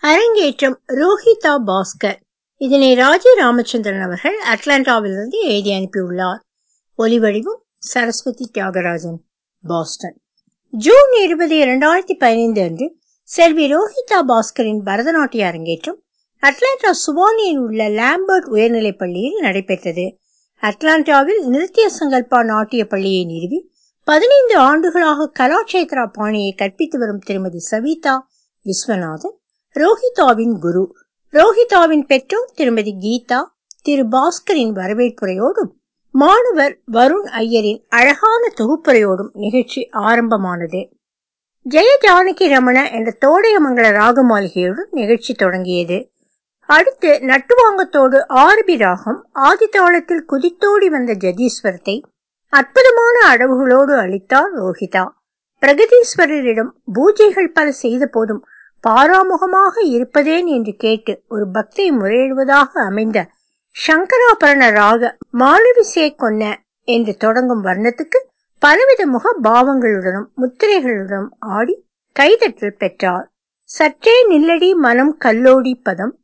அரங்கேற்றம் ரோஹிதா பாஸ்கர் இதனை ராஜி ராமச்சந்திரன் அவர்கள் அட்லாண்டாவிலிருந்து எழுதி அனுப்பியுள்ளார் ஒலிவடிவம் சரஸ்வதி தியாகராஜன் பாஸ்டன் ஜூன் இருபது இரண்டாயிரத்தி பதினைந்து அன்று செல்வி ரோஹிதா பாஸ்கரின் பரதநாட்டிய அரங்கேற்றம் அட்லாண்டா சுவானியில் உள்ள லாம்பர்ட் உயர்நிலைப் பள்ளியில் நடைபெற்றது அட்லாண்டாவில் நிருத்திய சங்கல்பா நாட்டிய பள்ளியை நிறுவி பதினைந்து ஆண்டுகளாக கலாட்சேத்ரா பாணியை கற்பித்து வரும் திருமதி சவிதா விஸ்வநாதன் ரோஹிதாவின் குரு ரோஹிதாவின் பெற்றோர் திருமதி கீதா திரு பாஸ்கரின் வரவேற்புரையோடும் மாணவர் வருண் ஐயரின் அழகான தொகுப்புரையோடும் நிகழ்ச்சி ஆரம்பமானது ஜெய ஜானகி ரமண என்ற தோடையமங்கல ராக மாளிகையுடன் நிகழ்ச்சி தொடங்கியது அடுத்து நட்டுவாங்கத்தோடு ஆர்பி ராகம் ஆதித்தாளத்தில் குதித்தோடி வந்த ஜதீஸ்வரத்தை அற்புதமான அடவுகளோடு அளித்தார் ரோஹிதா பிரகதீஸ்வரரிடம் பூஜைகள் பல செய்த போதும் பாராமுகமாக இருப்பதேன் என்று கேட்டு ஒரு பக்தை முறையிடுவதாக அமைந்த சங்கராபரண ராக மாலவிசே கொன்ன என்று தொடங்கும் வர்ணத்துக்கு பலவித முக பாவங்களுடனும் முத்திரைகளுடனும் ஆடி கைதட்டல் பெற்றார் சற்றே நில்லடி மனம் கல்லோடி பதம்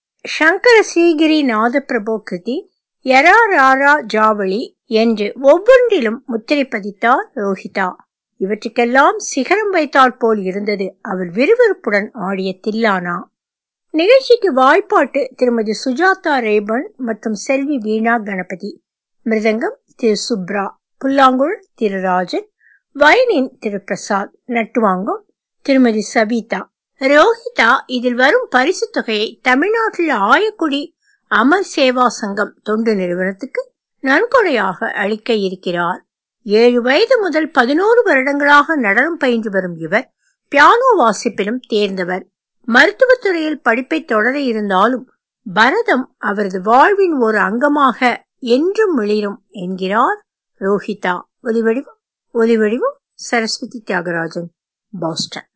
சங்கர ஸ்ரீகிரி நாத பிரபோ கிருதி யரா ராரா ஜாவளி என்று ஒவ்வொன்றிலும் முத்திரை பதித்தார் ரோஹிதா இவற்றுக்கெல்லாம் சிகரம் வைத்தால் போல் இருந்தது அவர் விறுவிறுப்புடன் ஆடிய தில்லானா நிகழ்ச்சிக்கு வாய்ப்பாட்டு திருமதி சுஜாதா ரேபன் மற்றும் செல்வி வீணா கணபதி மிருதங்கம் திரு சுப்ரா புல்லாங்குழல் திரு ராஜன் வயலின் திரு பிரசாத் நட்டுவாங்கம் திருமதி சபிதா ரோஹிதா இதில் வரும் பரிசு தொகையை தமிழ்நாட்டில் ஆயக்குடி அமர் சேவா சங்கம் தொண்டு நிறுவனத்துக்கு நன்கொடையாக அளிக்க இருக்கிறார் ஏழு வயது முதல் பதினோரு வருடங்களாக நடனம் பயின்று வரும் இவர் பியானோ வாசிப்பிலும் தேர்ந்தவர் மருத்துவத்துறையில் படிப்பை தொடர இருந்தாலும் பரதம் அவரது வாழ்வின் ஒரு அங்கமாக என்றும் மிளிரும் என்கிறார் ரோஹிதா ஒலிவடிவம் ஒலிவடிவம் சரஸ்வதி தியாகராஜன் பாஸ்டன்